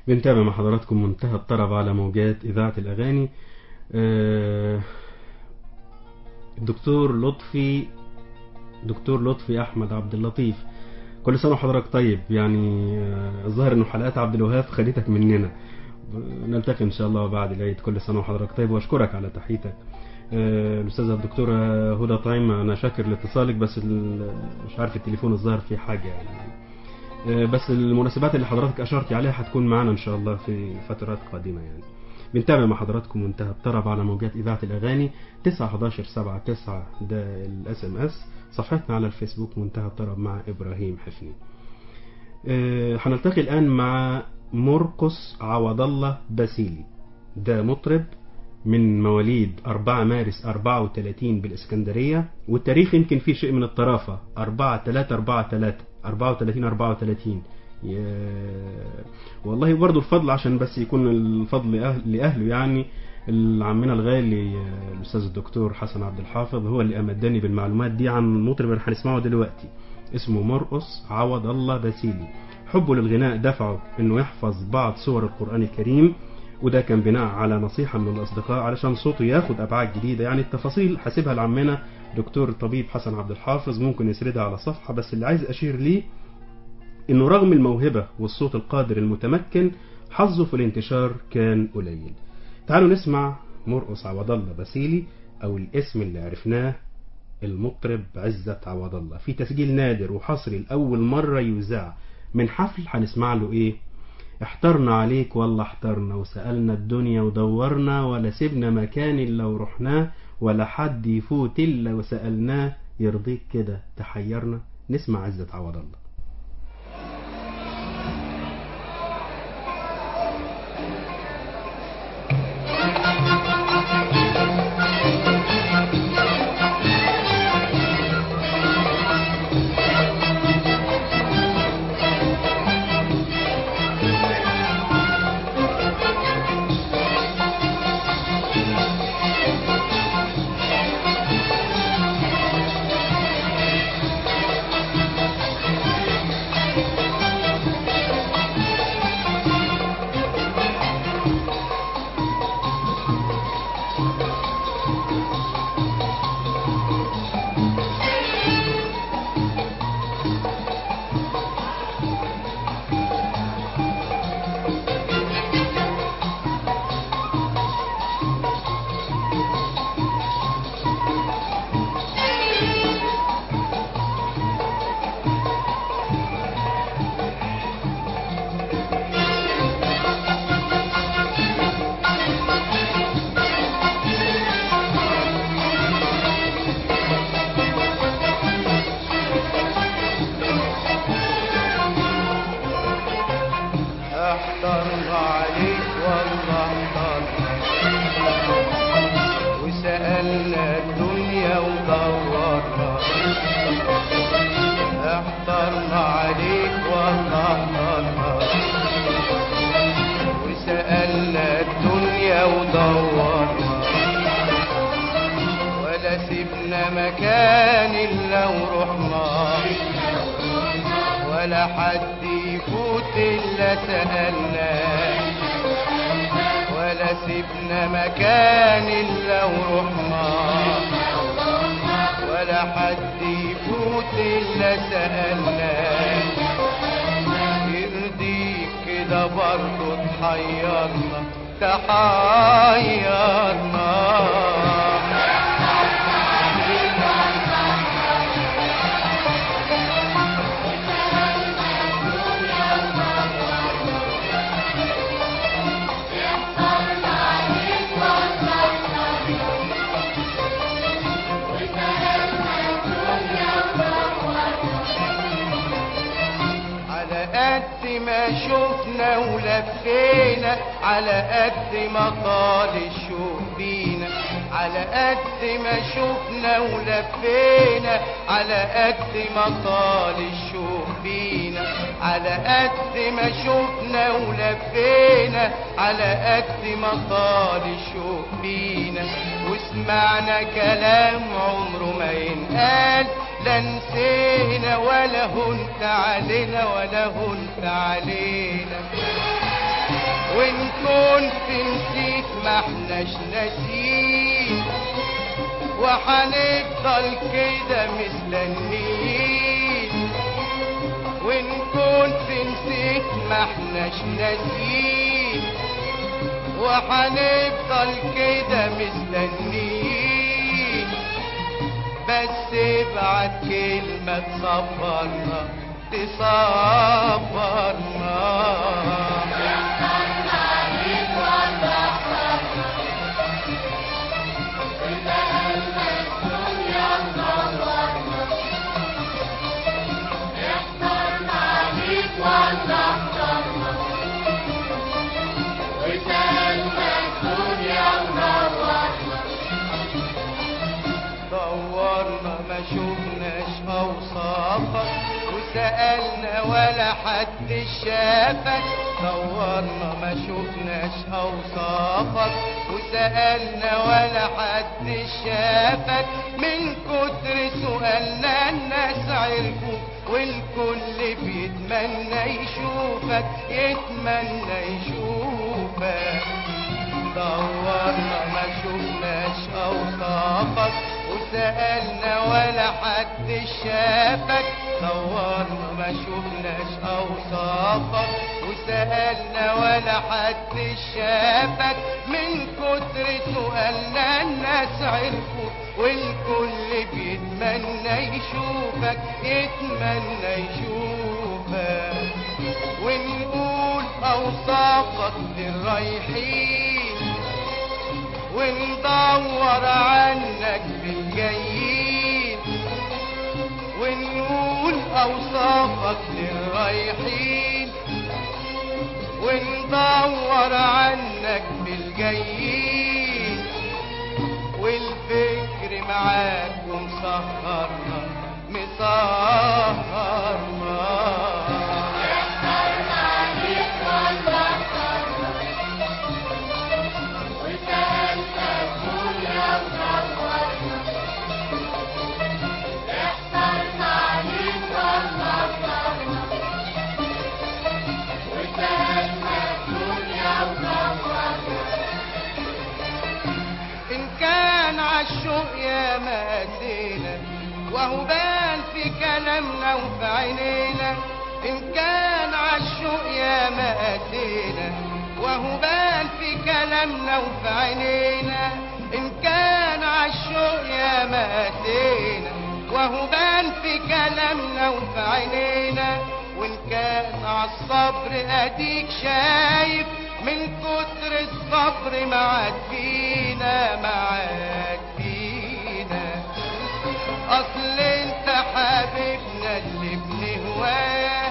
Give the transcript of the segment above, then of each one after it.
بنتابع مع حضراتكم منتهى الطرب على موجات إذاعة الأغاني آه، الدكتور لطفي دكتور لطفي أحمد عبد اللطيف كل سنة وحضرتك طيب يعني آه، الظاهر إنه حلقات عبد الوهاب خدتك مننا نلتقي إن شاء الله بعد العيد كل سنة وحضرتك طيب وأشكرك على تحيتك آه، الأستاذة الدكتورة هدى طعيم أنا شاكر لاتصالك بس ال- مش عارف التليفون الظاهر فيه حاجة يعني آه، بس المناسبات اللي حضرتك أشرتي عليها هتكون معنا إن شاء الله في فترات قادمة يعني بنتابع مع حضراتكم منتهى الطرب على موجات إذاعة الأغاني 9 11 7 9 ده الاس ام اس صفحتنا على الفيسبوك منتهى الطرب مع إبراهيم حفني آه، هنلتقي الآن مع مرقس عوض الله باسيلي ده مطرب من مواليد 4 مارس 34 بالإسكندرية والتاريخ يمكن فيه شيء من الطرافة 4 3 4 3 34 34 يا- والله برضو الفضل عشان بس يكون الفضل لأهل لأهله يعني عمنا الغالي آه، الأستاذ الدكتور حسن عبد الحافظ هو اللي أمدني بالمعلومات دي عن المطرب اللي هنسمعه دلوقتي اسمه مرقص عوض الله باسيلي حبه للغناء دفعه انه يحفظ بعض سور القرآن الكريم وده كان بناء على نصيحة من الأصدقاء علشان صوته ياخد أبعاد جديدة يعني التفاصيل حاسبها لعمنا دكتور الطبيب حسن عبد الحافظ ممكن يسردها على صفحة بس اللي عايز أشير ليه إنه رغم الموهبة والصوت القادر المتمكن حظه في الانتشار كان قليل تعالوا نسمع مرقص عوض الله باسيلي أو الاسم اللي عرفناه المطرب عزت عوض الله في تسجيل نادر وحصري لأول مرة يذاع من حفل هنسمع له إيه احترنا عليك والله احترنا وسألنا الدنيا ودورنا ولا سيبنا مكان إلا ورحناه ولا حد يفوت إلا وسألناه يرضيك كده تحيرنا نسمع عزة عوض الله احترنا عليك والله احترنا وسألنا الدنيا ودورنا احترنا عليك والله احترنا وسألنا الدنيا ودورنا ولا سيبنا مكان الا ورحنا ولا حد يفوت الا سألناه ولا سيبنا مكان الا ورحنا ولا حد يفوت الا سألناه يرضيك كده برضه تحيرنا تحيرنا على قد ما شفنا ولفينا على قد ما طال الشوق بينا على قد ما شفنا ولفينا على قد ما طال الشوق بينا على قد ما شفنا ولفينا على قد ما طال الشوق بينا وسمعنا كلام عمره ما ينقال لا نسينا ولا هنت علينا ولا هنت علينا وإن كنت نسيت ما احناش ناسين وحنفضل كده مستنيين وإن كنت نسيت ما احناش ناسين وحنفضل كده مستنيين بس ابعت كلمة تصبرنا تصبرنا دورنا ما شفناش اوصافك وسألنا ولا حد شافك دورنا ما شفناش اوصافك وسألنا ولا حد شافك من كتر سؤالنا الناس عرفوا والكل بيتمنى يشوفك يتمنى يشوفك دورنا ما شفناش اوصافك وسألنا ولا حد شافك دورنا ما شفناش اوصافك وسألنا ولا حد شافك من كتر سؤالنا الناس عرفوا والكل بيتمنى يشوفك يتمنى يشوفك ونقول اوصافك للرايحين وندور عنك بالجايين ونقول اوصافك للرايحين وندور عنك بالجايين والفكر معاك ومسهرنا مسهرنا إن كان عالشوق يا ماتينا وهو بان في كلامنا وفي عينينا إن كان عالشوق يا ماتينا وهو بان في كلامنا وفي عينينا إن كان عالشوق يا ماتينا وهو بان في كلامنا وفي عينينا وإن كان عالصبر أديك شايف من كتر الصبر معاد فينا معاد فينا اصل انت حبيبنا اللي بنهواه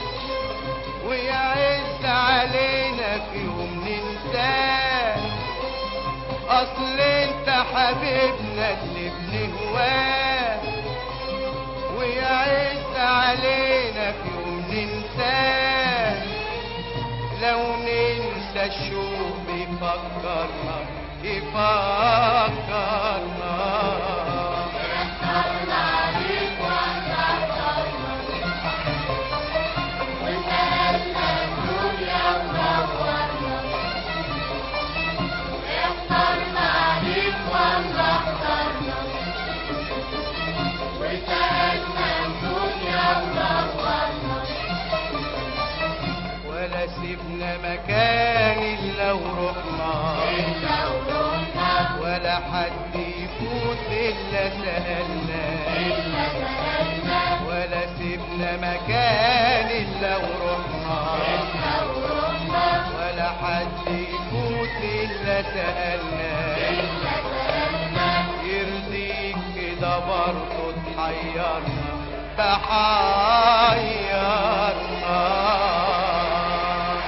ويعز علينا في يوم ننساه اصل انت حبيبنا اللي بنهواه ويعز علينا في يوم ننساه لو ننسى الشوق بيفكرنا يفكرنا ولا سيبنا مكان الا ورحنا ولا حد يفوت الا سألنا ولا سيبنا مكان الا ورحنا ولا حد يفوت الا سألنا يرضيك كده برضه تحيرنا تحيرنا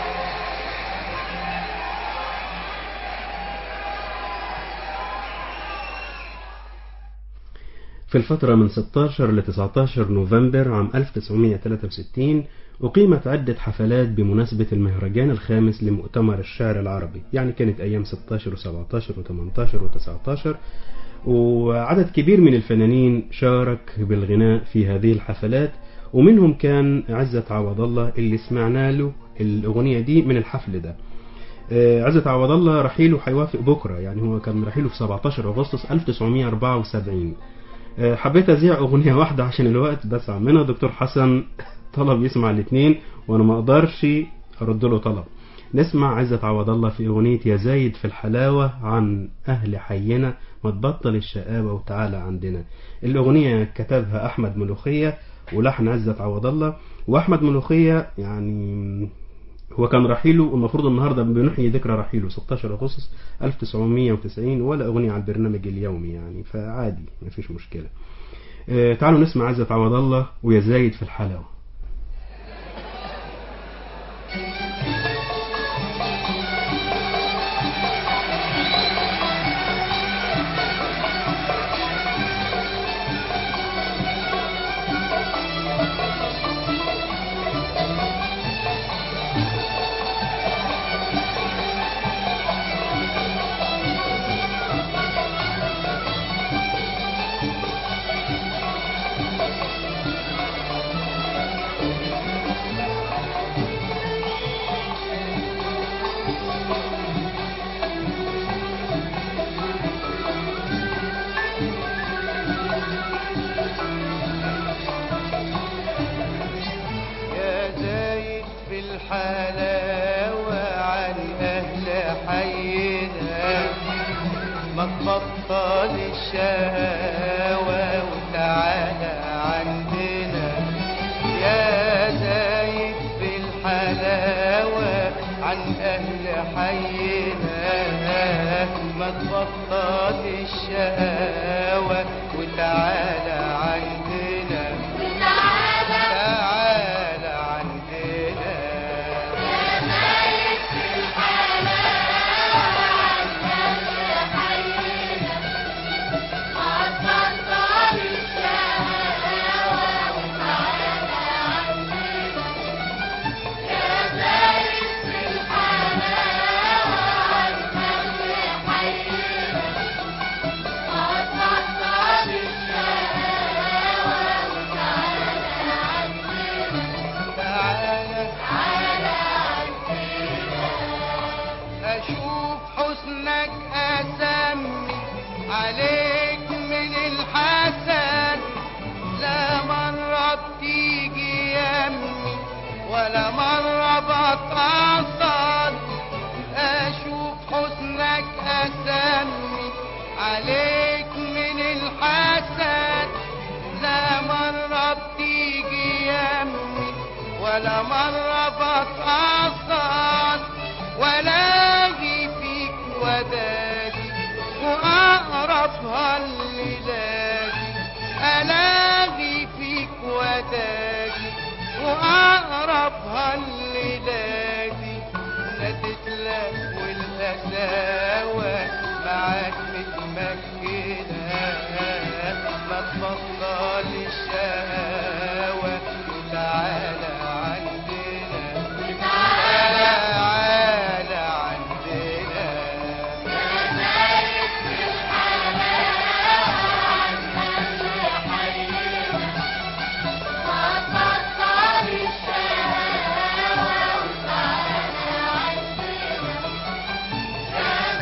في الفترة من 16 ل 19 نوفمبر عام 1963 أقيمت عدة حفلات بمناسبة المهرجان الخامس لمؤتمر الشعر العربي يعني كانت أيام 16 و17 و18 و19 وعدد كبير من الفنانين شارك بالغناء في هذه الحفلات ومنهم كان عزة عوض الله اللي سمعنا له الأغنية دي من الحفل ده آه، عزة عوض الله رحيله هيوافق بكرة يعني هو كان رحيله في 17 أغسطس 1974 آه، حبيت أذيع أغنية واحدة عشان الوقت بس عمنا دكتور حسن طلب يسمع الاثنين وأنا ما أقدرش أرد له طلب نسمع عزة عوض الله في أغنية يا زايد في الحلاوة عن أهل حينا ما تبطل الشقاوة وتعالى عندنا الأغنية كتبها أحمد ملوخية ولحن عزة عوض الله وأحمد ملوخية يعني هو كان رحيله والمفروض النهارده بنحيي ذكرى رحيله 16 اغسطس 1990 ولا اغنيه على البرنامج اليومي يعني فعادي مفيش مشكله. آه، تعالوا نسمع عزة عوض الله ويا زايد في الحلاوه. يا زايد في الحلاوة عن أهل حينا ما تبطل الشهوة وتعالى عندنا يا زايد في الحلاوة عن أهل حينا ما تبطل الشهوة وتعالى عندنا تعالى عندنا تعالى أشوف حسنك أسمي عليك من الحسن لا مرة بتيجي يمي ولا مرة بتعصر أشوف حسنك أسمي عليك من الحسن لا مرة بتيجي يمي ولا مرة بتعصر ولا أجي فيك ودادي وأقربها الليلادي ألاقي فيك ودادي وأقربها الليلادي نادت لك والقساوة معاك متمكنة ما تبطل الشهوة وتعالى عندنا تعالى عندنا Yeah.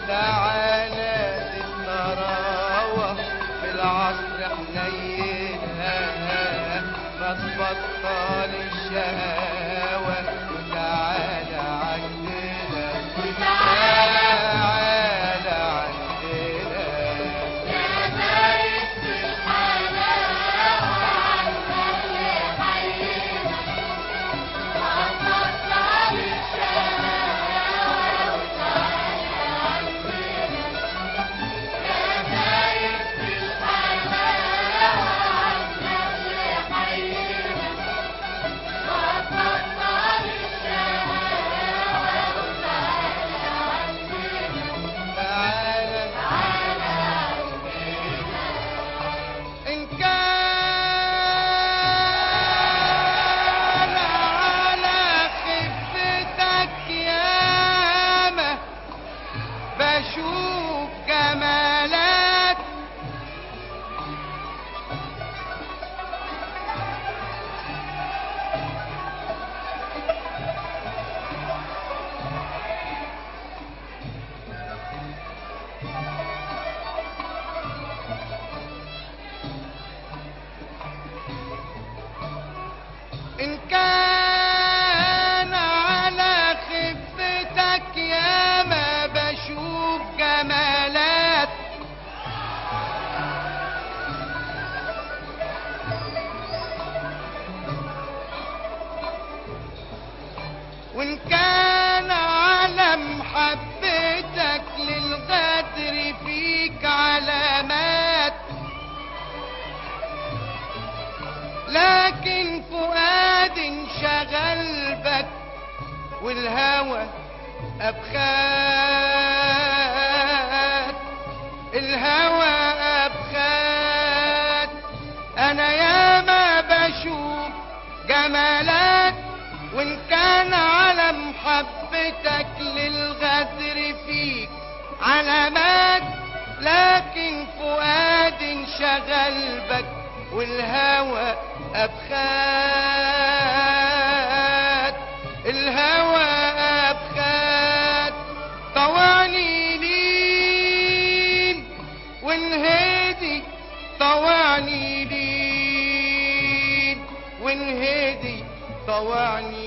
تعالى الطراوة في العصر حنينها ما تبطل الشهوة وتعالى عندنا تعالى عندنا تعالى إن كان على خفتك ياما بشوف جمالات إن كان على خفتك ياما بشوف جمالات وإن كان على محبتك للغدر فيك علامات لكن فؤاد انشغل بك والهوى أبخات الهوى أبخات أنا ياما بشوف جمالات وإن كان على محبتك للغدر فيك علامات لكن فؤاد انشغل بك والهوى أبخات الهوى أبخات طوعني لين وانهدي طوعني لين وانهدي طوعني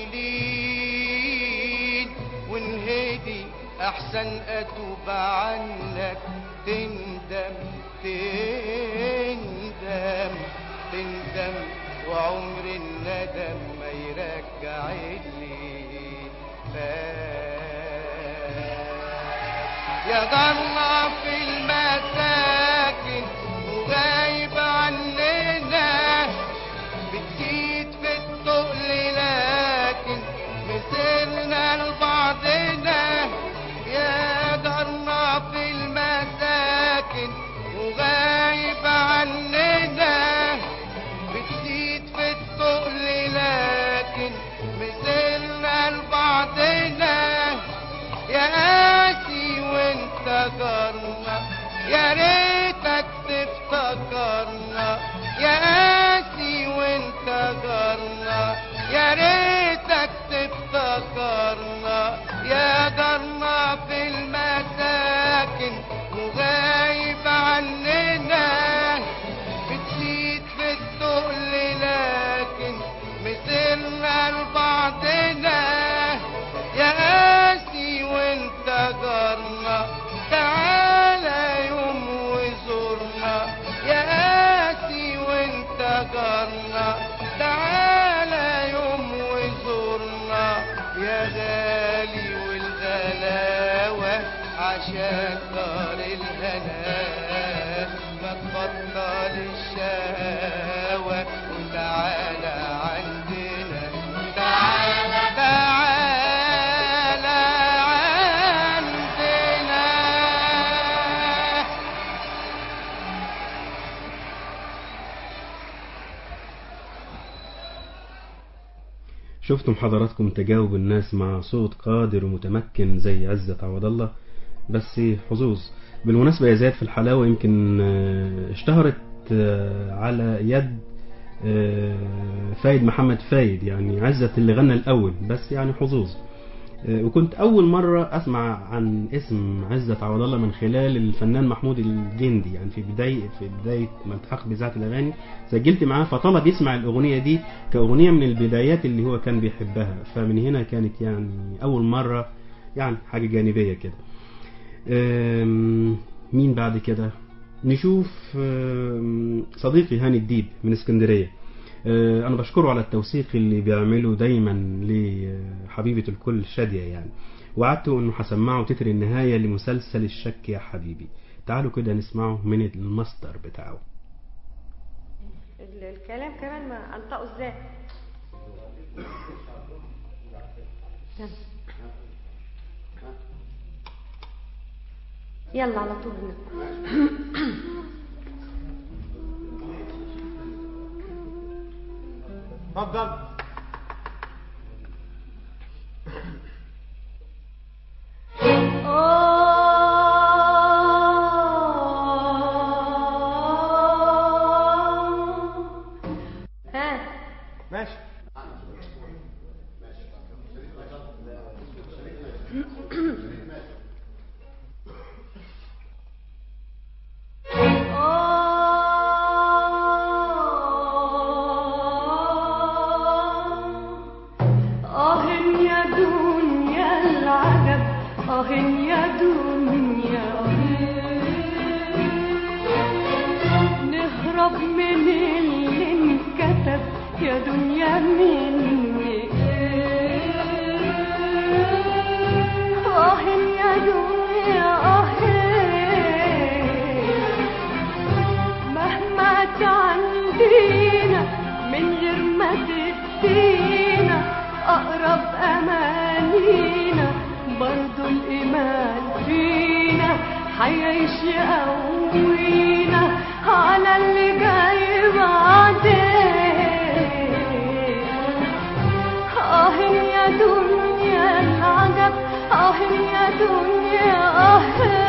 لين وانهدي أحسن أتوب عنك تندم تندم تندم وعمر الندم ما يرجع اللي فات يا ضلع في المساكن وغايب عننا بتزيد في التقل لكن مثلنا لبعضنا يا ضلع في المساكن وغايب عننا بتزيد في التقل لكن مثلنا لبعضنا يا قاسي وانت جارنا يا ريتك تفتكرنا يا قاسي وانت جارنا يا ريتك تفتكرنا يا جارنا في المساكن وغايب عننا بتزيد في التقل لكن مثلنا لبعضنا يا قاسي وانت جارنا تعالى يوم وزورنا يا قاسي وانت جارنا تعالى يوم وزورنا يا غالي والغلاوة عشان دار الهنا ما تبطل الشهوة وتعالى عندنا تعالى تعالى عندنا شفتم حضراتكم تجاوب الناس مع صوت قادر ومتمكن زي عزت عوض الله بس حظوظ بالمناسبة يا زياد في الحلاوة يمكن آه، اشتهرت آه، على يد آه، فايد محمد فايد يعني عزت اللي غنى الأول بس يعني حظوظ آه، وكنت أول مرة أسمع عن اسم عزت عوض الله من خلال الفنان محمود الجندي يعني في بداية في بداية ما التحق بإذاعة الأغاني سجلت معاه فطلب يسمع الأغنية دي كأغنية من البدايات اللي هو كان بيحبها فمن هنا كانت يعني أول مرة يعني حاجة جانبية كده آم، مين بعد كده نشوف آم، صديقي هاني الديب من اسكندرية آه، انا بشكره على التوثيق اللي بيعمله دايما لحبيبة الكل شادية يعني وعدته انه هسمعه تتر النهاية لمسلسل الشك يا حبيبي تعالوا كده نسمعه من الماستر بتاعه ال- الكلام كمان ما انطقه ازاي يلا. يلا على طول اتفضل ها ماشي آه يا دنيا العجب آه يا دنيا نهرب من اللي انكتب يا دنيا مني آه يا دنيا آه مهما تعندينا من غير ما تدينا أقرب أمانينا برضو الإيمان فينا حيعيش يقوينا على اللي جاي بعدين آه يا دنيا العجب آه يا دنيا آه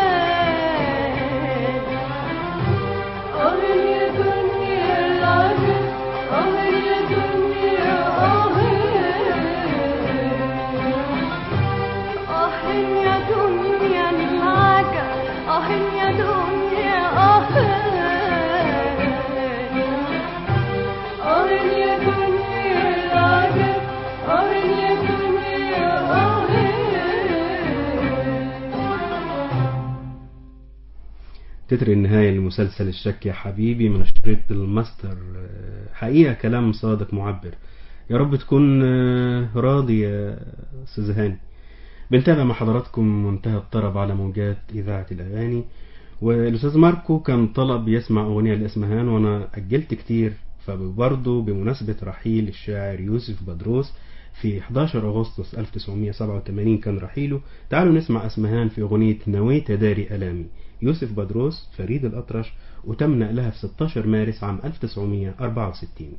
آه يا دنيا العجب آه يا دنيا آه آه يا دنيا العجب آه يا دنيا آه آه يا دنيا العجب آه يا دنيا آه تتر النهاية لمسلسل الشك يا حبيبي من شريط الماستر آه، حقيقة كلام صادق معبر يا رب تكون آه، راضي يا أستاذ هاني بنتابع مع حضراتكم منتهى الطرب على موجات إذاعة الأغاني والأستاذ ماركو كان طلب يسمع أغنية لإسمهان وأنا أجلت كتير فبرضه بمناسبة رحيل الشاعر يوسف بدروس في 11 أغسطس 1987 كان رحيله تعالوا نسمع أسمهان في أغنية نويت داري ألامي يوسف بدروس فريد الأطرش وتم نقلها في 16 مارس عام 1964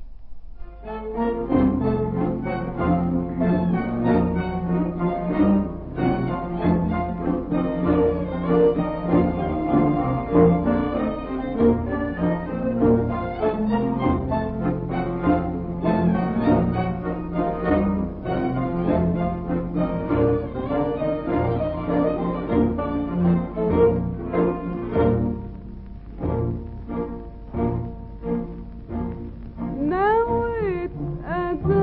نويت أداري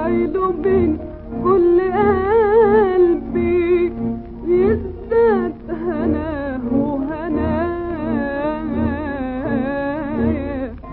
شايله من كل قلبي يزداد هناه وهنايا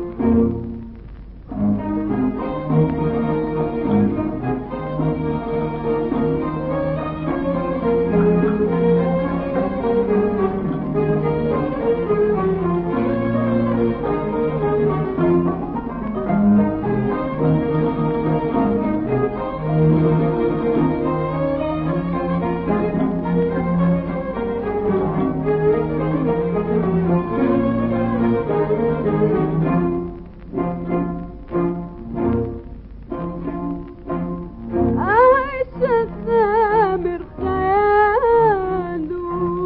عايشة سامر خياله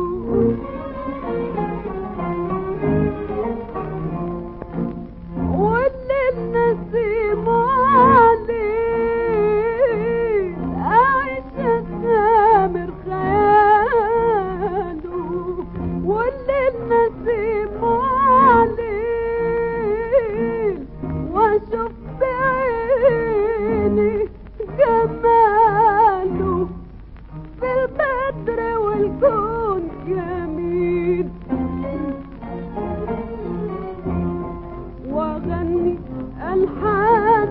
واللي النسيم عليه عايشة سامر خياله واللي النسيم عليه واشوف بعيني جماله في البدر والكون جميل واغني الحان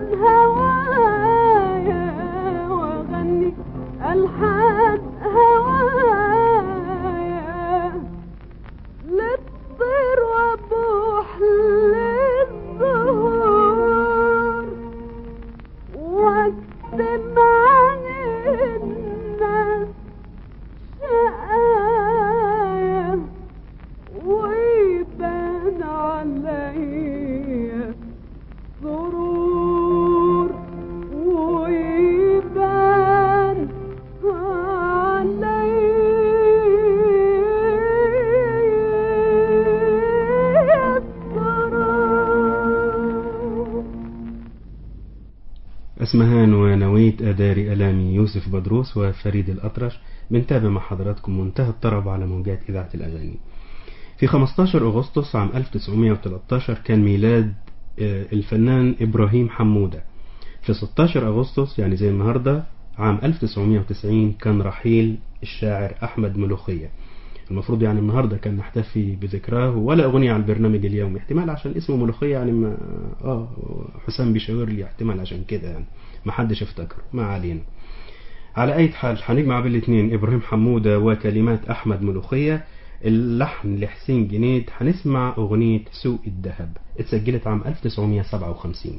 هوايا واغني الحان هوايا للطير وابوح للزهور واكتم عن الناس شقايا ويبان عليا سرور ويبان عليا سرور أسمهان ونويت أداري ألامي يوسف بدروس وفريد الأطرش بنتابع مع حضراتكم منتهى الطرب على موجات إذاعة الأغاني في 15 أغسطس عام 1913 كان ميلاد آه، الفنان إبراهيم حمودة في 16 أغسطس يعني زي النهاردة عام 1990 كان رحيل الشاعر أحمد ملوخية المفروض يعني النهاردة كان نحتفي بذكراه ولا أغنية على البرنامج اليومي احتمال عشان اسمه ملوخية يعني ما آه حسام بيشاور لي احتمال عشان كده يعني ما حدش افتكر ما علينا على أي حال هنجمع بالاثنين إبراهيم حمودة وكلمات أحمد ملوخية اللحن لحسين جنيد هنسمع أغنية سوق الذهب اتسجلت عام 1957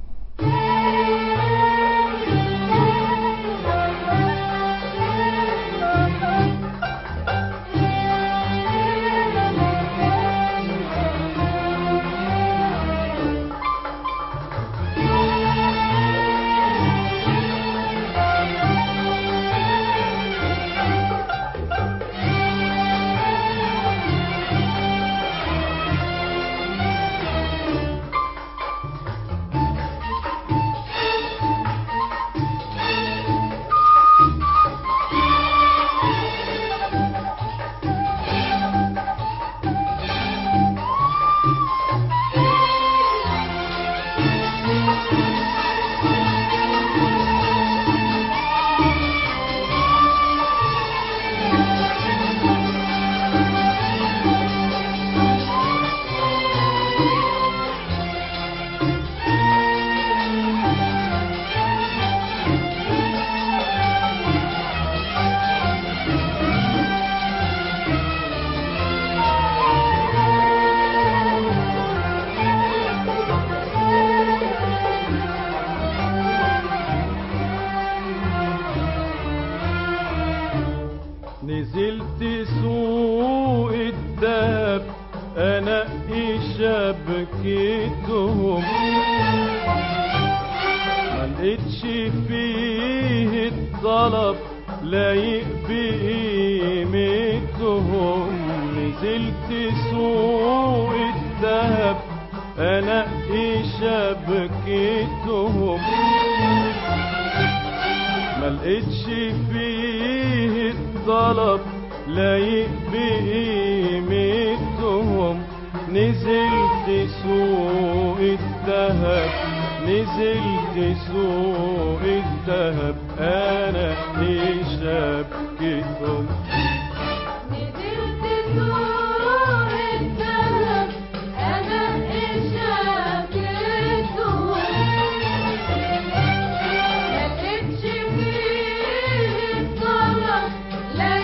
نزلت سوق الدهب انقي شبكتهم ما لقيتش فيه الطلب لايق بقيمتهم نزلت سوق الدهب انقي شبكتهم ما لقيتش فيه الطلب لايق بقيمتهم نزلت سوق الذهب نزلت سوق الذهب انا ايه شبكتهم نزلت سوق الذهب أنا شبكته ملقتش فيه الطلب لا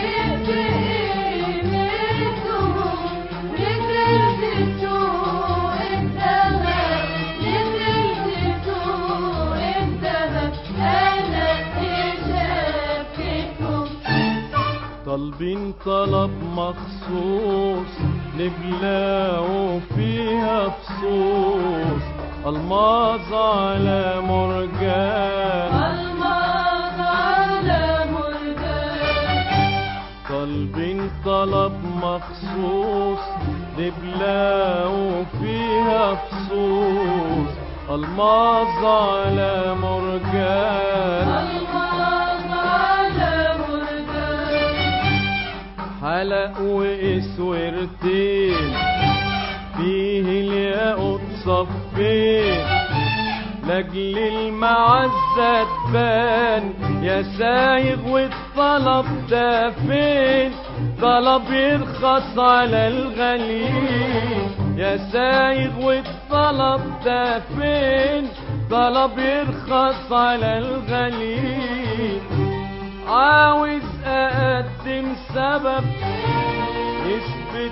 قيمته نزلت سوق الذهب نزلت سوق الذهب أنا شبكته طالبين طلب مخصوص نبلاو فيها فصوص الماظ على مرجان الماظ على مرجان طالبين طلب مخصوص نبلاو فيها فصوص الماظ على مرجان الماظ على مرجان حلق واسورتين فيه الياقوت صفين لاجل المعزة تبان يا سايغ والطلب ده فين طلب يرخص على الغاليين يا سايغ والطلب ده فين طلب يرخص على الغاليين عاوز اقدم سبب يثبت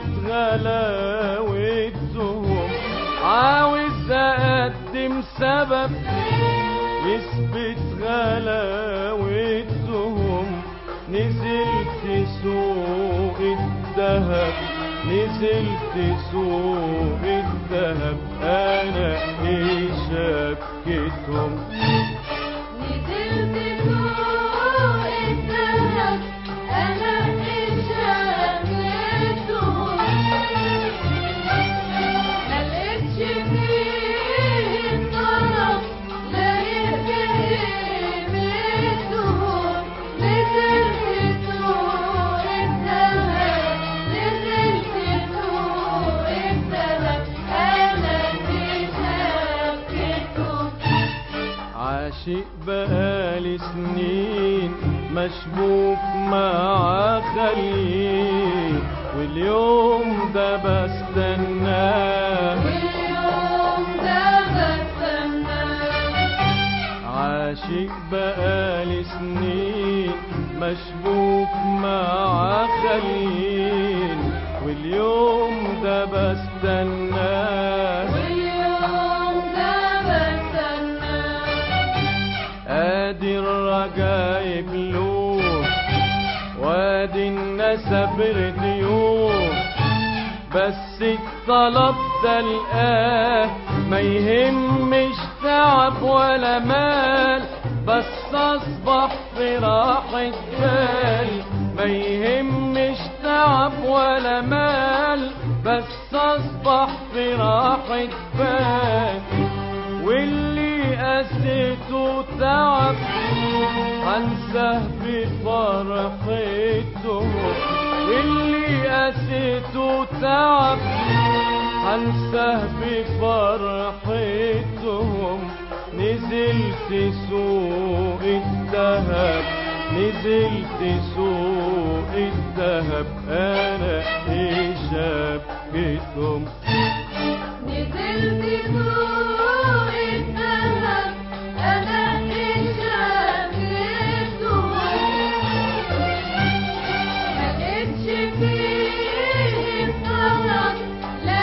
غلاوتهم عاوز اقدم سبب يثبت غلاوتهم نزلت سوق الذهب نزلت سوق الذهب انا ايه شبكتهم نزلت سوق الذهب أنا شبكته ملقتش فيه الطلب لا قيمته نزلت سوق الذهب نزلت سوق الذهب أنا شبكته عاشق بقالي سنين مشبوك مع خليل واليوم ده بستناه واليوم ده بستنى عاشق بقالي سنين مشبوك مع خليل واليوم ده بستناه واليوم ده بستنى ادي الرجايب له وادي النسب رديوم بس الطلب ده الآه ما يهمش تعب ولا مال بس اصبح في راحة بال ما يهمش تعب ولا مال بس اصبح في راحة بال واللي قسيته تعب هنساه بفرحته واللي قسيته تعب هنساه بفرحتهم نزلت سوق الذهب نزلت سوق الذهب انا ايه شبكتهم نزلت سوق الذهب أنا شبكته ملقتش فيه الطلب لا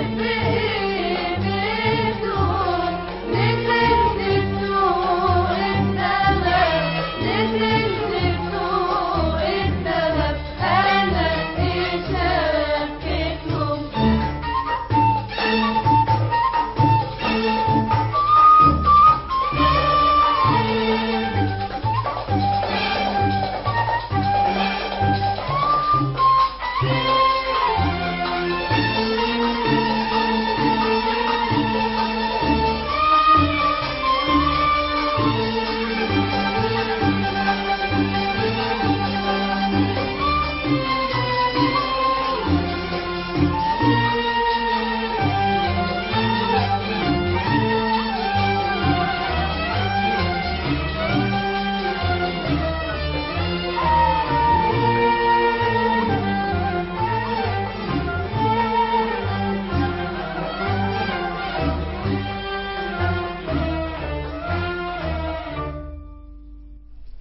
قيمته نزلت سوق الذهب نزلت سوق الذهب أنا شبكته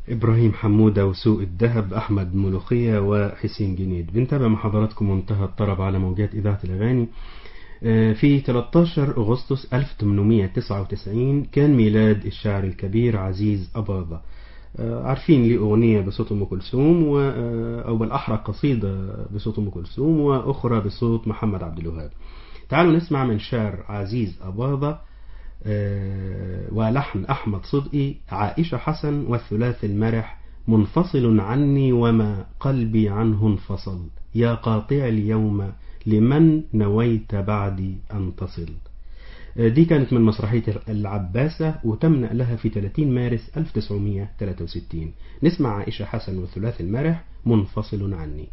إبراهيم حمودة وسوق الذهب أحمد ملوخية وحسين جنيد بنتابع مع حضراتكم منتهى الطرب على موجات إذاعة الأغاني آه، في 13 أغسطس 1899 كان ميلاد الشاعر الكبير عزيز أباظة آه، عارفين ليه أغنية بصوت أم كلثوم و- آه، أو بالأحرى قصيدة بصوت أم كلثوم وأخرى بصوت محمد عبد الوهاب تعالوا نسمع من شعر عزيز أباظة آه، ولحن أحمد صدقي عائشة حسن والثلاث المرح منفصل عني وما قلبي عنه انفصل يا قاطع اليوم لمن نويت بعدي أن تصل آه، دي كانت من مسرحية العباسة وتم نقلها في 30 مارس 1963 نسمع عائشة حسن والثلاث المرح منفصل عني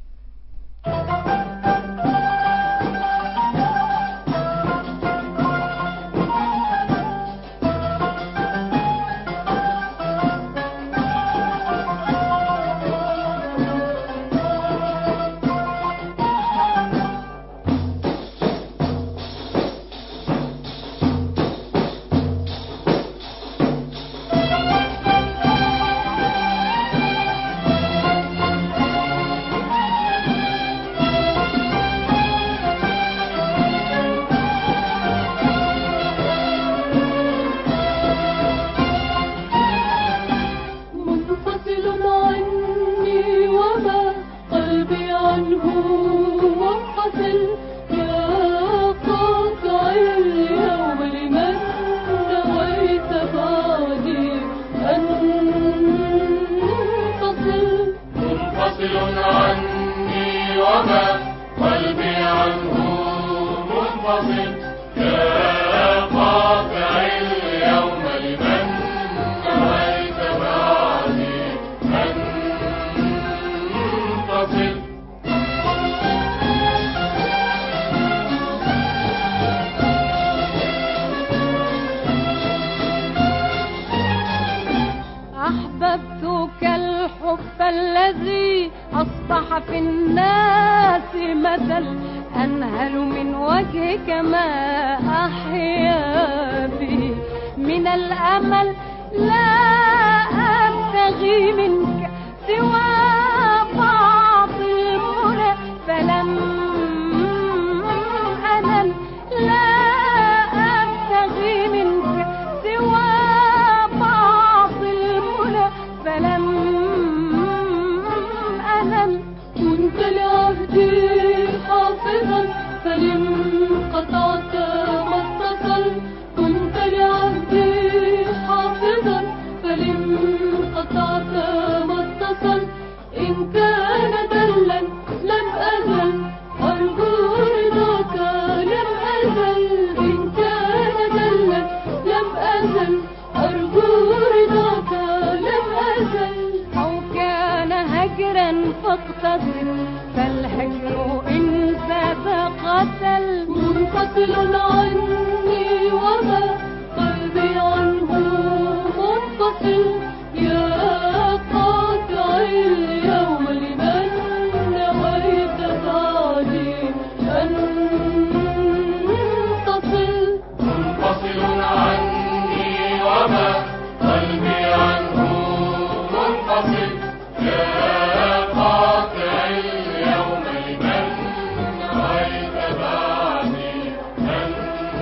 منفصل عني وما قلبي عنه منفصل يا قاطع اليوم لمن نويت بعدي أن تصل منفصل عني وما قلبي عنه منفصل يا قاطع اليوم لمن نويت بعدي أن تصل أحببتك الحب الذي أصبح في الناس مثل أنهل من وجهك ما أحيا به من الأمل لا أبتغي منك سوى بعض المنى فلم أنل لا أبتغي منك سوى بعض المنى فلم أنل كنت لعهدي حافظا فلم قطعت ما اتصل كنت لعهدي حافظا فلم قطعت ما اتصل إن كان دلا لم أزل أرجو رضاك لم أزل إن كان دلا لم أزل أرجو رضاك لم أزل أو كان هجرا فاقتصر فالهجر إن فات قتل منفصل عني وما قلبي عنه منفصل يا قاطع اليوم لمن نويت بعدي أن تصل منفصل عني وما قلبي عنه منفصل يا قاطع اليوم لمن نويت بعدي أن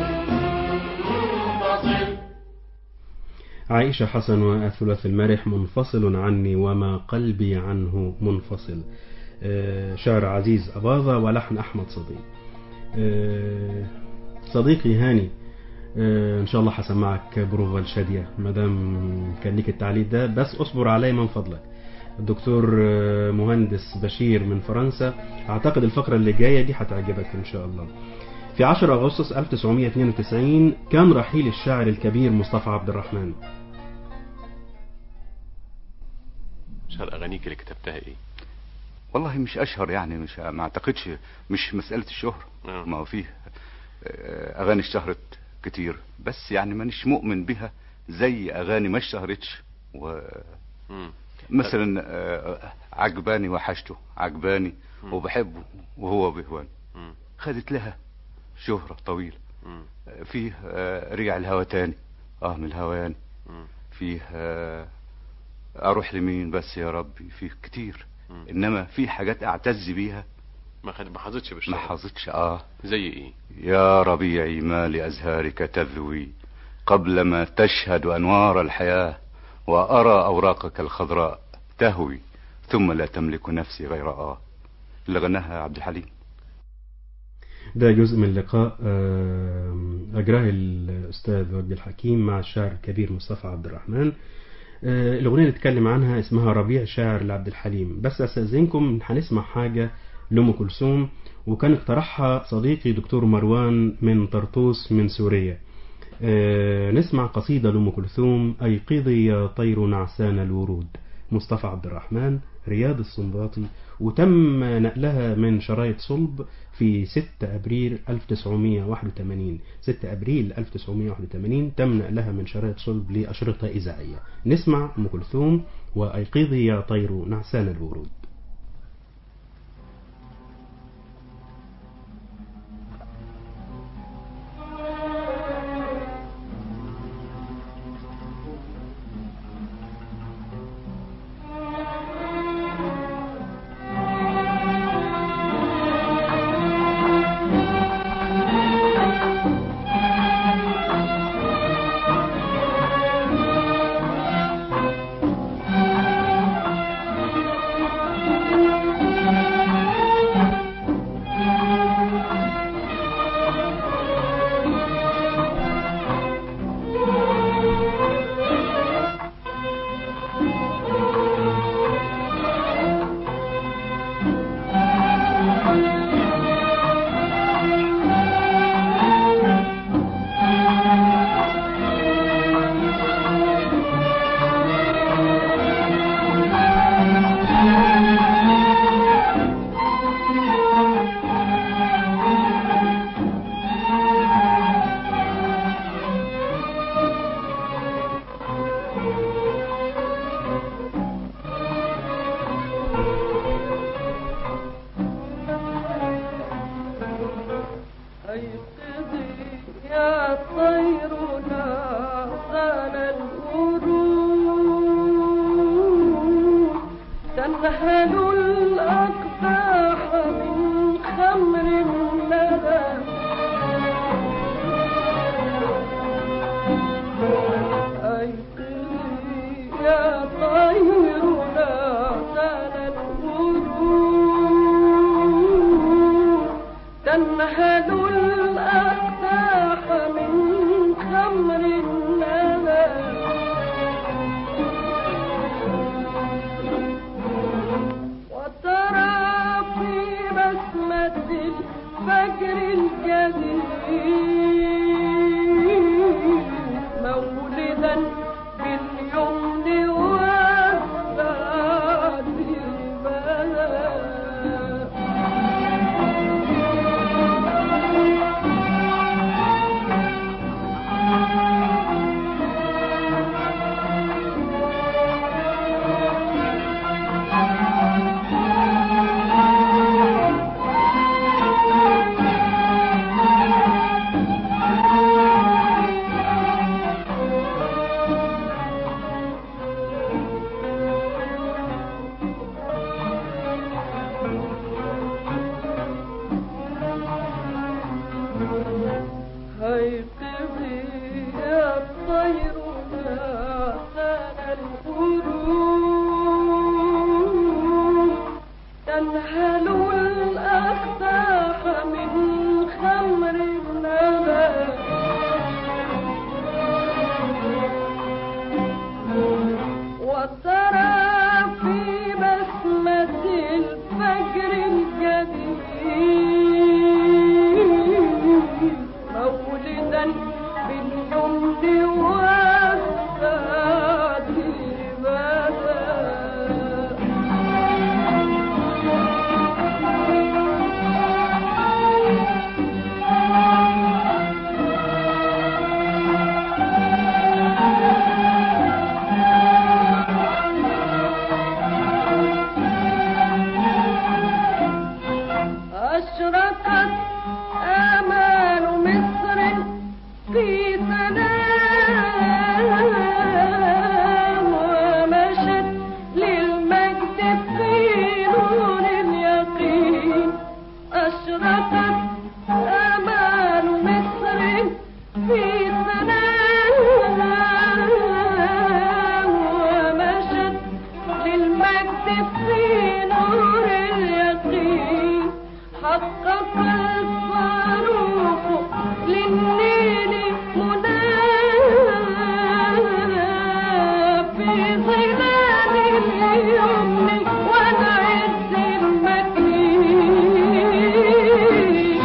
تصل عائشة حسن والثلاث المرح منفصل عني وما قلبي عنه منفصل آه، شعر عزيز أباظة ولحن أحمد صديق آه، صديقي هاني آه، إن شاء الله هسمعك بروفا الشادية مادام كان ليك التعليق ده بس اصبر علي من فضلك الدكتور آه، مهندس بشير من فرنسا أعتقد الفقرة اللي جاية دي هتعجبك إن شاء الله في 10 أغسطس 1992 كان رحيل الشاعر الكبير مصطفى عبد الرحمن شهر اغانيك اللي كتبتها ايه والله مش اشهر يعني مش ما اعتقدش مش مسألة الشهرة آه. ما هو فيه آه، اغاني اشتهرت كتير بس يعني مانيش مؤمن بها زي اغاني ما اشتهرتش مم. ومثلا آه، عجباني وحشته عجباني مم. وبحبه وهو بهواني مم. خدت لها شهرة طويلة مم. آه، فيه آه، رجع الهوى تاني اه من الهوى يعني مم. فيه آه، اروح لمين بس يا ربي فيه كتير مم. انما في حاجات اعتز بيها ما خد ما حظتش ما بالشهرة حظتش اه زي ايه يا ربيعي ما لأزهارك تذوي قبل ما تشهد أنوار الحياة وأرى أوراقك الخضراء تهوي ثم لا تملك نفسي غير آه اللي غناها عبد الحليم ده جزء من لقاء آم، أجراه الأستاذ وجدي الحكيم مع الشاعر الكبير مصطفى عبد الرحمن آه، الأغنية اللي اتكلم عنها اسمها ربيع شاعر لعبد الحليم بس أستأذنكم هنسمع حاجة لأم كلثوم وكان اقترحها صديقي دكتور مروان من طرطوس من سوريا آه، نسمع قصيدة لأم كلثوم أيقظي يا طير نعسان الورود مصطفى عبد الرحمن رياض السنباطي وتم نقلها من شرايط صلب في 6 أبريل 1981 6 أبريل 1981 تم نقلها من شرايط صلب لأشرطة إذاعية نسمع أم كلثوم وأيقظي يا طير نعسان الورود أيقظي يا طير نعسان الورود تنهل الأقداح من خمر الندى أيقظي يا طير نعسان الورود تنهل الأقداح من خمر الندى هاتف في نور اليقين حقق الصاروخ للنيل مناه في ظلال اليمن والعز المكين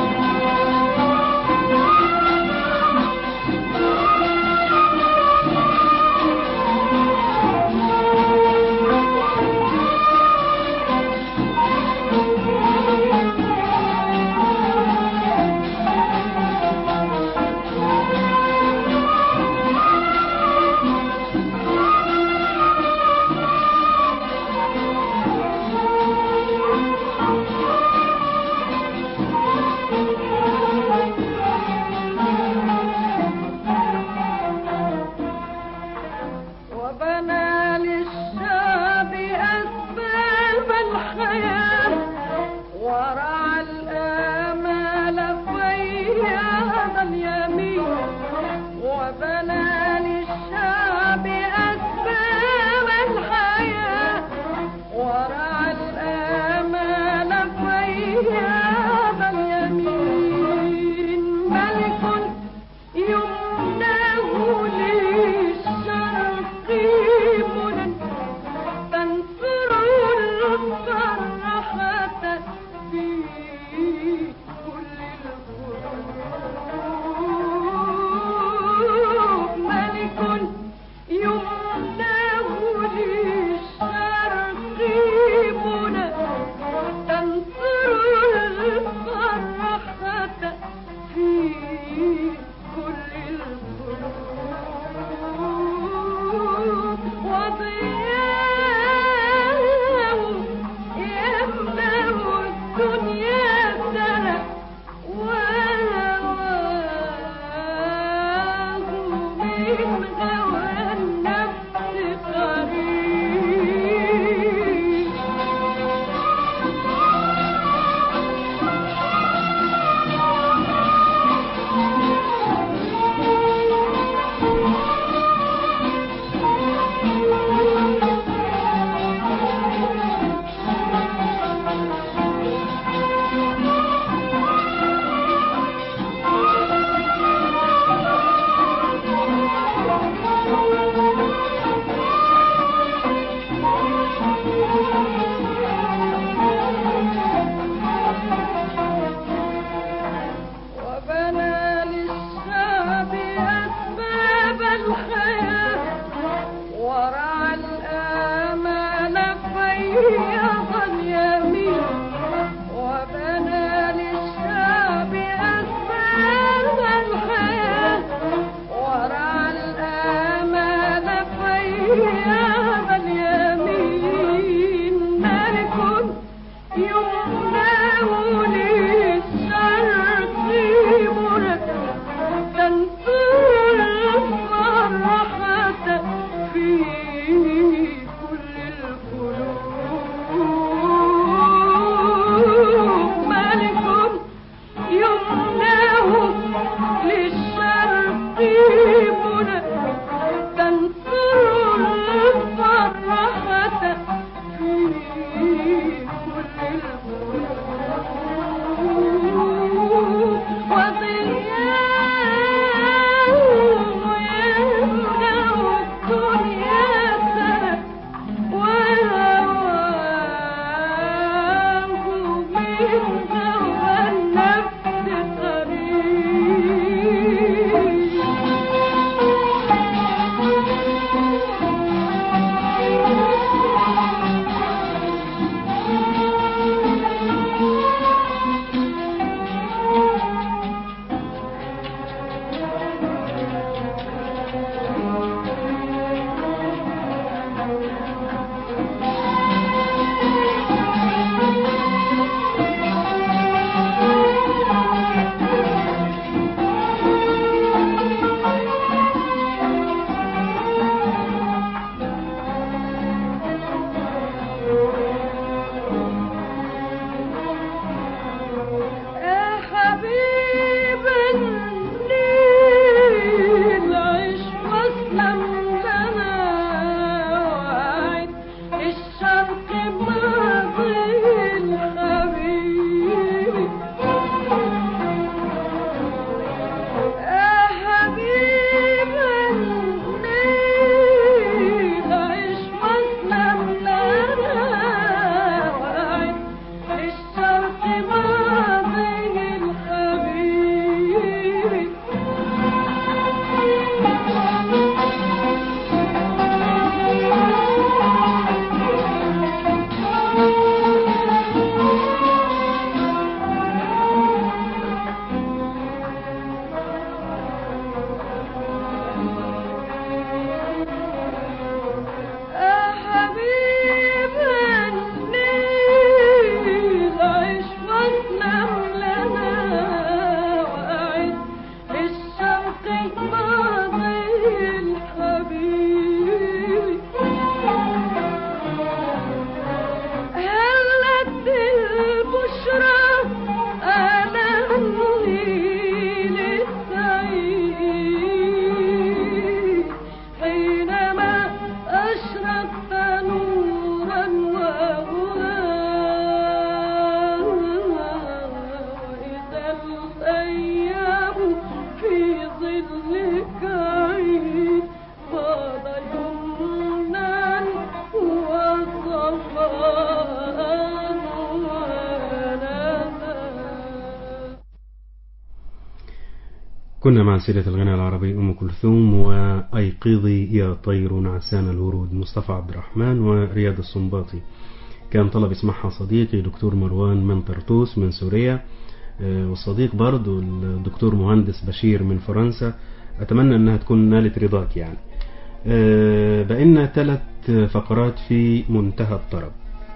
كنا مع سيرة الغناء العربي أم كلثوم وأيقظي يا طير نعسان الورود مصطفى عبد الرحمن ورياض السنباطي كان طلب يسمعها صديقي دكتور مروان من طرطوس من سوريا آه، والصديق برضو الدكتور مهندس بشير من فرنسا أتمنى أنها تكون نالت رضاك يعني آه، بقينا ثلاث فقرات في منتهى الطرب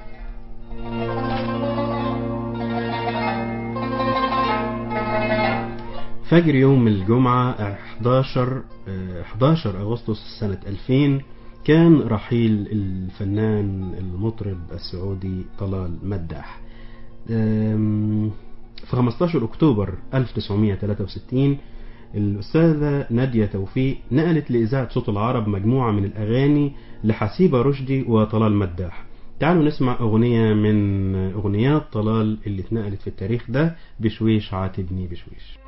فجر يوم الجمعة 11 آه، 11 أغسطس سنة 2000 كان رحيل الفنان المطرب السعودي طلال مداح آم، في 15 أكتوبر 1963 الأستاذة نادية توفيق نقلت لإذاعة صوت العرب مجموعة من الأغاني لحسيبة رشدي وطلال مداح تعالوا نسمع أغنية من أغنيات طلال اللي اتنقلت في التاريخ ده بشويش عاتبني بشويش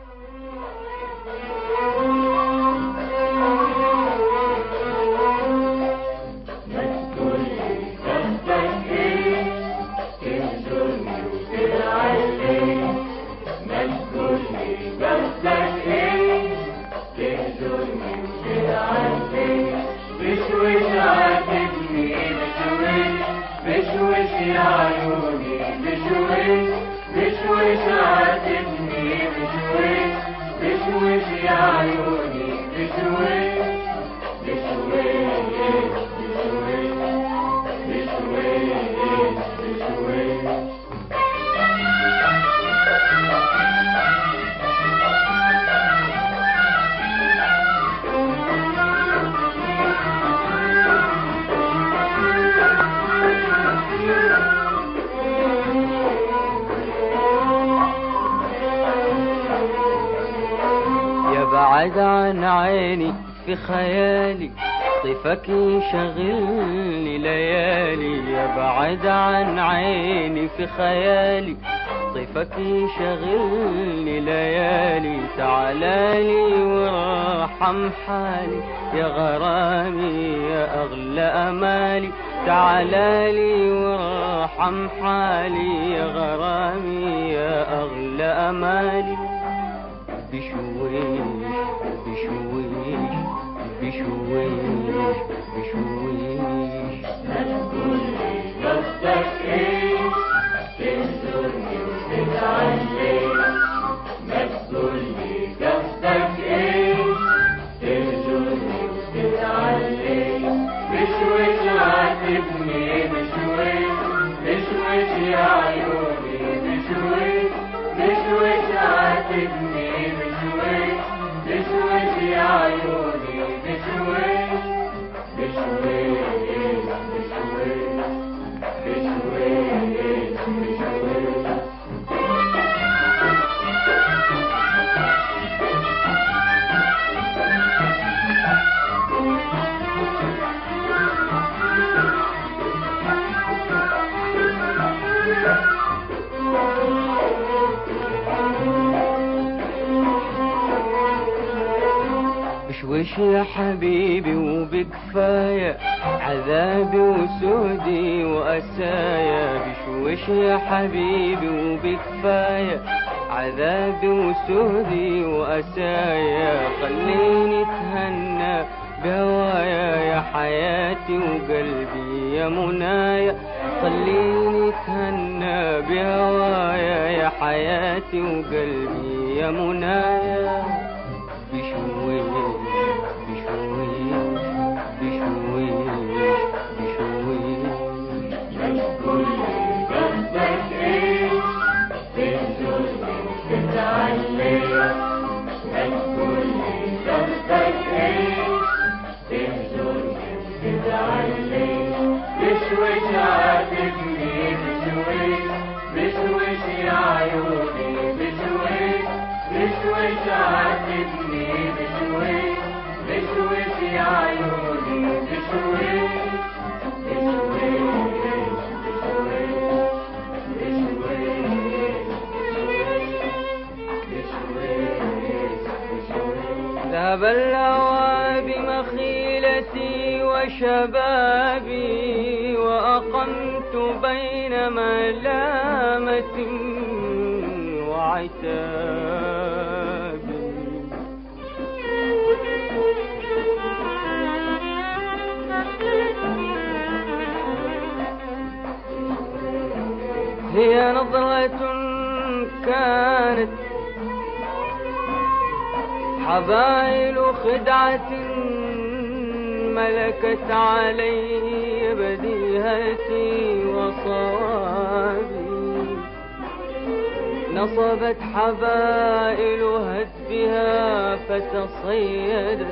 يا بعد عن عيني في خيالي طيفك يشغلني ليالي يا بعد عن عيني في خيالي طيفك يشغلني ليالي تعالالي وارحم حالي يا غرامي يا أغلى أمالي تعالالي وارحم حالي يا غرامي يا أغلى أمالي بشويش بشويش بشويش بشويش بشوش يا حبيبي وبكفاية عذابي وسودي وأسايا بشوش يا حبيبي وبكفاية عذابي وسودي وأسايا خليني اتهنى بهوايا يا حياتي وقلبي يا منايا خليني اتهنى بهوايا يا حياتي وقلبي يا منايا بشويش بشويش بشويش بشويش ذهب الهوى بمخيلتي وشبابي وأقمت بين ملامة وعتاب هي نظرة كانت حبائل خدعة ملكت علي بديهتي وصوابي نصبت حبائل هدبها فتصيدت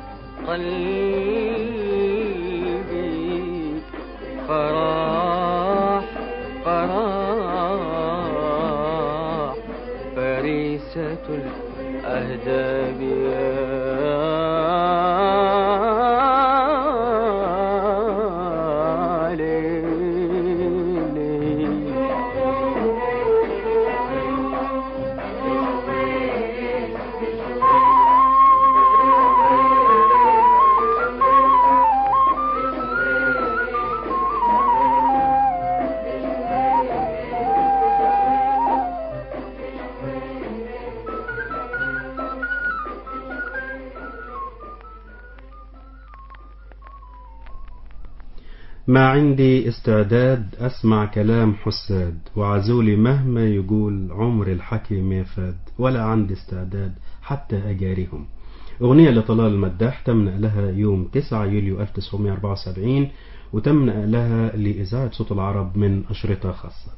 قلبي فراح فراح فريسة الأهداب يا ليلي ما عندي استعداد أسمع كلام حساد وعزولي مهما يقول عمر الحكي ما فاد ولا عندي استعداد حتى أجاريهم أغنية لطلال المداح تم نقلها يوم 9 يوليو 1974 وتم نقلها لإذاعة صوت العرب من أشرطة خاصة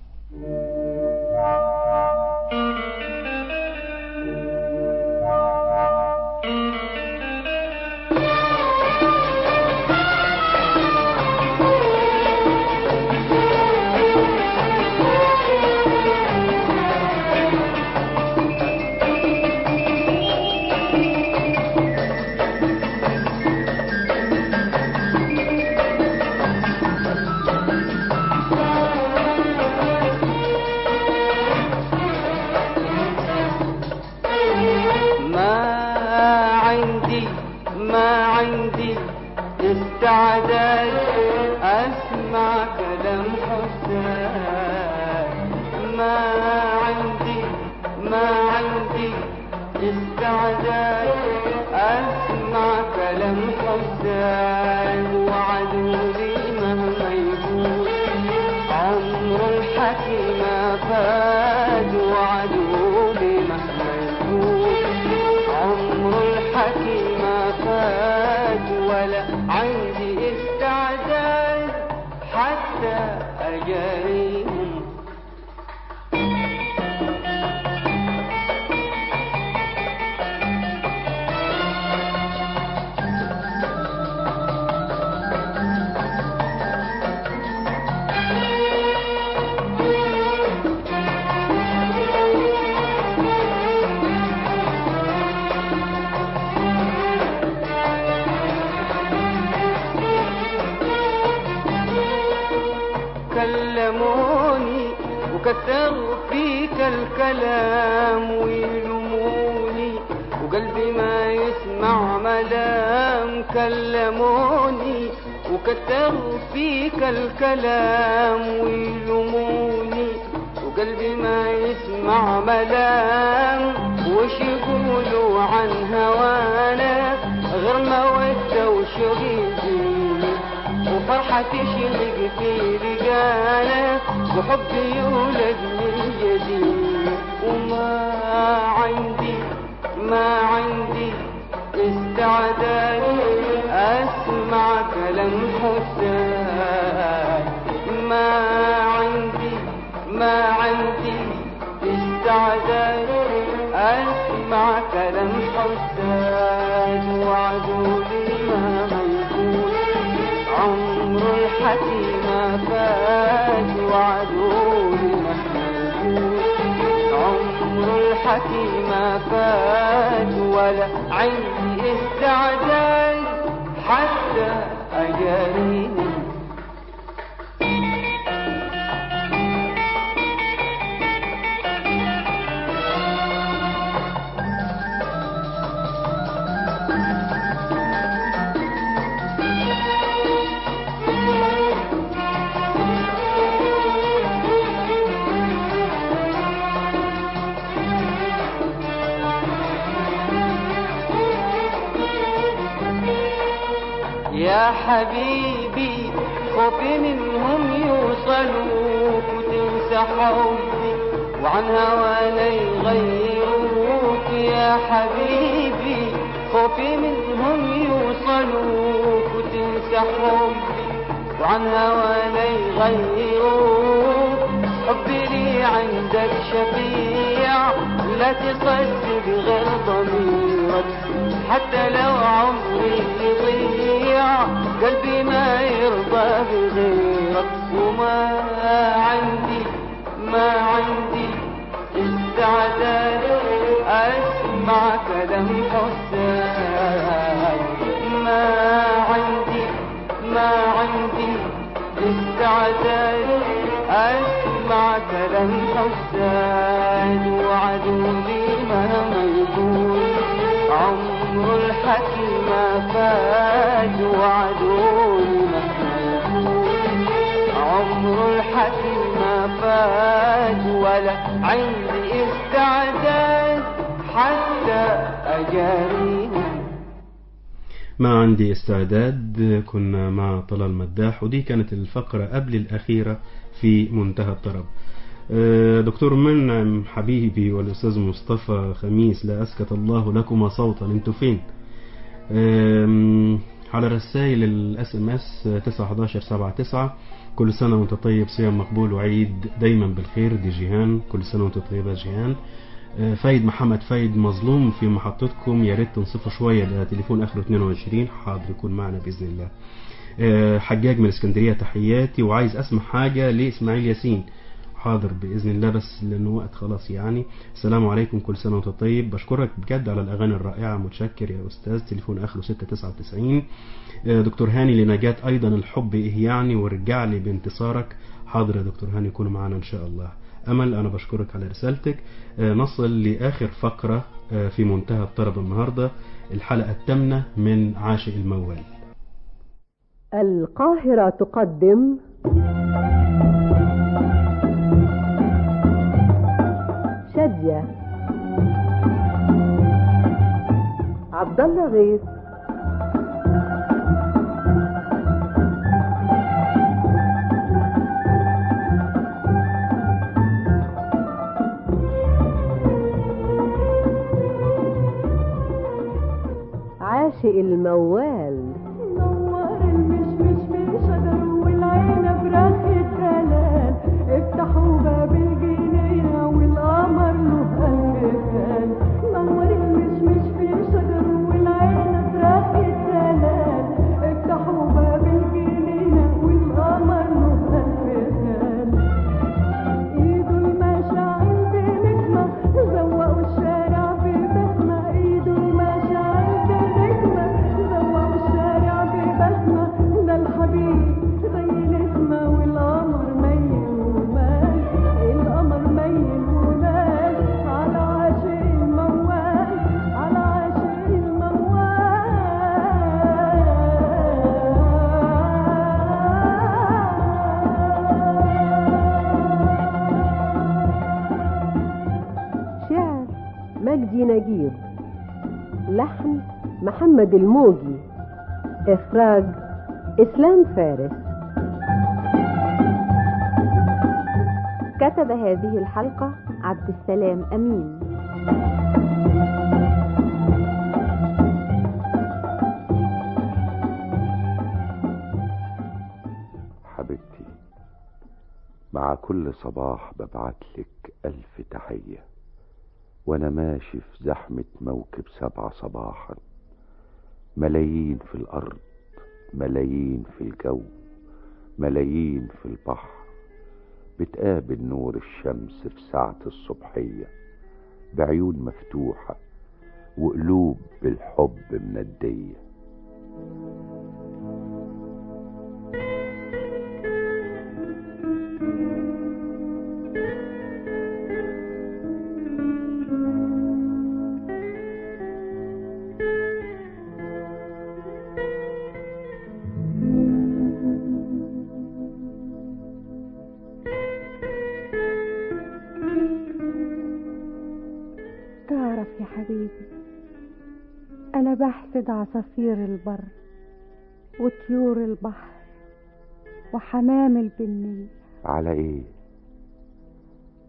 ما عندي ما عندي استعداد اسمع كلام حسان ما عندي ما عندي استعداد اسمع كلام حسان وعدولي مهما يقول عمر الحكي ما فات وعدولي مهما يقول عمر الحكي ما فات ولا عندي استعداد حتى أجاريهم كلموني وكثروا فيك الكلام ويلوموني وقلبي ما يسمع ملام كلموني وكثروا فيك الكلام ويلوموني وقلبي ما يسمع ملام وش يقولوا عن هوانا غير مودة وشغيل وفرحة تشرق في رجالة وحبي يولد من جديد وما عندي ما عندي استعداد أسمع كلام حسان ما عندي ما عندي استعداد أسمع كلام حسان وعدولي ما يقول عمر الحكي ما فات وعدولي مهما يقول عمر الحكي ما فات ولا عندي استعداد حتى أجاريني يا حبيبي خوفي منهم يوصلوك وتنسى حبي وعن هوانا يغيروك يا حبيبي خوفي منهم يوصلوك وتنسى حبي وعن هوانا يغيروك حبي لي عندك شفيع لا تصدق غير ضميرك حتى لو عمري يضيع قلبي ما يرضى بغيرك وما عندي ما عندي استعداد اسمع كلام حسان ما عندي ما عندي استعداد اسمع كلام حسان وعدولي مهما يقول عمر الحكي ما فات وعدولي مهما يقول عمر الحكي ما فات ولا عندي استعداد حتى أجاريه ما عندي استعداد كنا مع طلال مداح ودي كانت الفقرة قبل الأخيرة في منتهى الطرب آه، دكتور منعم حبيبي والأستاذ مصطفى خميس لا أسكت الله لكما صوتا انتوا فين آم، على رسائل الاس ام اس 91179 كل سنة وانت طيب صيام مقبول وعيد دايما بالخير دي جيهان كل سنة وانت طيبة جيهان آه، فايد محمد فايد مظلوم في محطتكم يا ريت تنصفوا شوية ده تليفون اخره 22 حاضر يكون معنا بإذن الله آه، حجاج من اسكندرية تحياتي وعايز اسمع حاجة لإسماعيل ياسين حاضر بإذن الله بس لأنه وقت خلاص يعني السلام عليكم كل سنة وانت طيب بشكرك بجد على الأغاني الرائعة متشكر يا أستاذ تليفون آخره 699 آه، دكتور هاني لنجاة أيضا الحب إيه يعني وارجع لي بانتصارك حاضر يا دكتور هاني كونوا معنا إن شاء الله أمل أنا بشكرك على رسالتك آه، نصل لآخر فقرة آه، في منتهى الطرب النهاردة الحلقة الثامنة من عاشق الموال القاهرة تقدم شادية عبد الله غيث عاشق الموال نور المشمش في شجر والعنب راخد دلال افتحوا باب الجنينة والقمر له ألف نور المشمش في شجر والعنب راخد دلال افتحوا باب الجنينة والقمر له ألف ايده المشاعل بنجمة زوقوا الشارع ببسمة ايده المشاعل بنجمة زوقوا الشارع ببسمة ده الحبيب زي الاسمة والقمر ميل ومال القمر ميل ومال على عاشق الموال على عاشق الموال شعر مجدي نجيب لحن محمد الموجي إخراج إسلام فارس كتب هذه الحلقة عبد السلام أمين حبيبتي مع كل صباح ببعتلك ألف تحية وأنا ماشي في زحمة موكب سبعة صباحا ملايين في الأرض ملايين في الجو ملايين في البحر بتقابل نور الشمس في ساعة الصبحية بعيون مفتوحة وقلوب بالحب مندية تعرف يا حبيبي أنا بحسد عصافير البر وطيور البحر وحمام البنية على ايه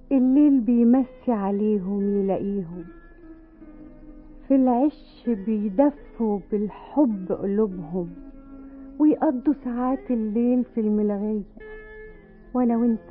الليل بيمسي عليهم يلاقيهم في العش بيدفوا بالحب قلوبهم ويقضوا ساعات الليل في الملغية وانا وانت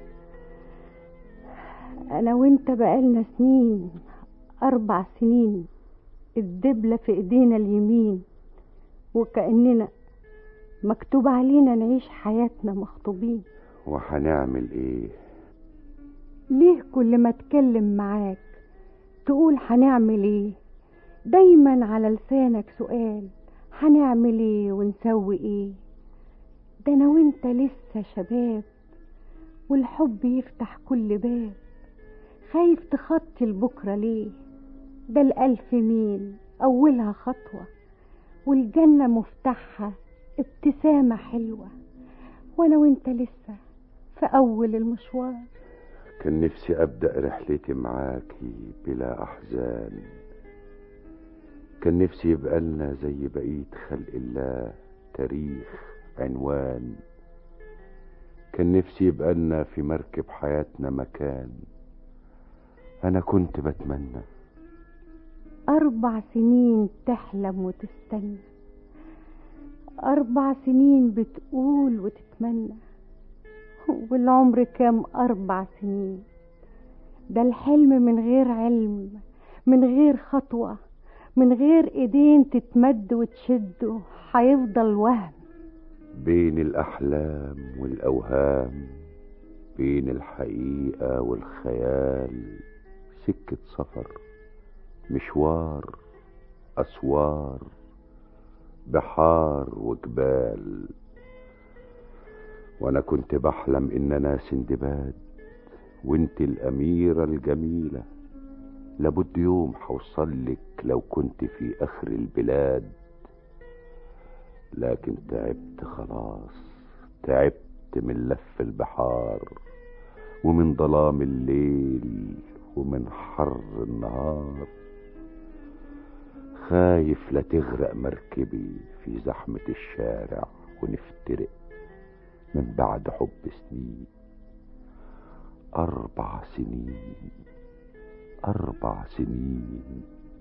انا وانت بقالنا سنين اربع سنين الدبلة في ايدينا اليمين وكأننا مكتوب علينا نعيش حياتنا مخطوبين وهنعمل ايه ليه كل ما اتكلم معاك تقول هنعمل ايه دايما على لسانك سؤال هنعمل ايه ونسوي ايه ده انا وانت لسه شباب والحب يفتح كل باب خايف تخطي لبكرة ليه ده الألف ميل أولها خطوة والجنة مفتاحها ابتسامة حلوة وأنا وأنت لسه في أول المشوار كان نفسي أبدأ رحلتي معاكي بلا أحزان كان نفسي يبقى لنا زي بقية خلق الله تاريخ عنوان كان نفسي يبقى لنا في مركب حياتنا مكان أنا كنت بتمنى أربع سنين تحلم وتستنى أربع سنين بتقول وتتمنى والعمر كام أربع سنين ده الحلم من غير علم من غير خطوة من غير ايدين تتمد وتشده هيفضل وهم بين الأحلام والأوهام بين الحقيقة والخيال سكة سفر مشوار أسوار بحار وجبال وأنا كنت بحلم إن أنا سندباد وانت الأميرة الجميلة لابد يوم حوصلك لو كنت في آخر البلاد لكن تعبت خلاص تعبت من لف البحار ومن ظلام الليل ومن حر النهار خايف لا تغرق مركبي في زحمة الشارع ونفترق من بعد حب سنين أربع سنين أربع سنين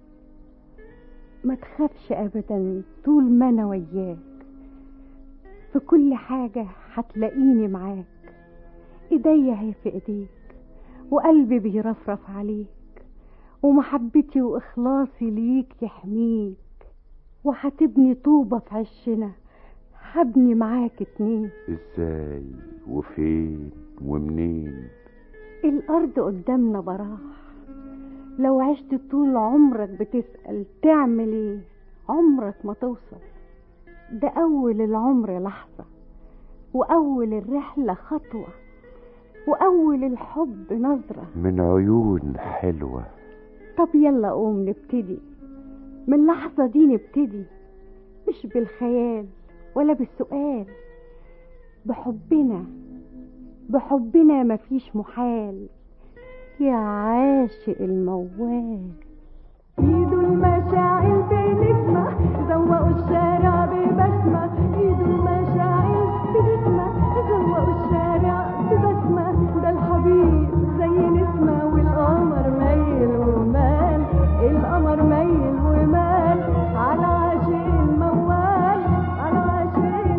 ما تخافش أبدا طول ما أنا وياك في كل حاجة هتلاقيني معاك إيديا هي في إيديك وقلبي بيرفرف عليك ومحبتي وإخلاصي ليك يحميك وهتبني طوبة في عشنا هبني معاك اتنين ازاي وفين ومنين الأرض قدامنا براح لو عشت طول عمرك بتسأل تعمل ايه عمرك ما توصل ده أول العمر لحظة وأول الرحلة خطوة وأول الحب نظرة من عيون حلوة طب يلا قوم نبتدي من اللحظة دي نبتدي مش بالخيال ولا بالسؤال بحبنا بحبنا مفيش محال يا عاشق الموال ايدوا المشاعل بنسمة زوقوا الشارع ببسمة ايدوا المشاعل بنسمة زوقوا الشارع ببسمة ده الحبيب زي نسمة والقمر ميل ومال القمر ميل ومال على عاشق الموال على عاشق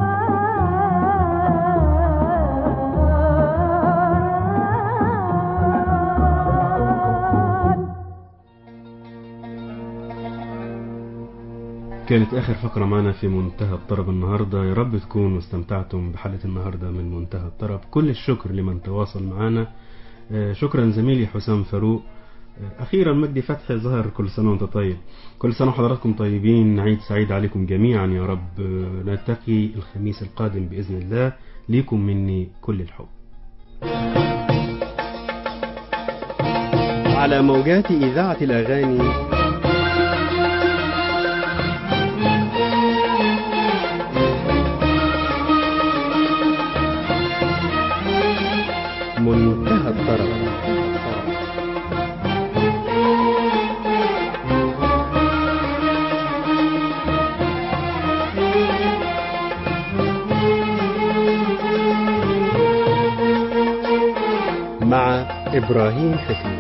الموال كانت آخر فقرة معنا في منتهى الطرب النهاردة يا رب تكونوا استمتعتم بحلقة النهاردة من منتهى الطرب كل الشكر لمن تواصل معنا آه، شكرا زميلي حسام فاروق آه، أخيرا مجدي فتحي ظهر كل سنة وأنت طيب كل سنة وحضراتكم طيبين عيد سعيد عليكم جميعا يا رب آه، نلتقي الخميس القادم بإذن الله ليكم مني كل الحب على موجات إذاعة الأغاني منتهى الطرب مع إبراهيم حكمي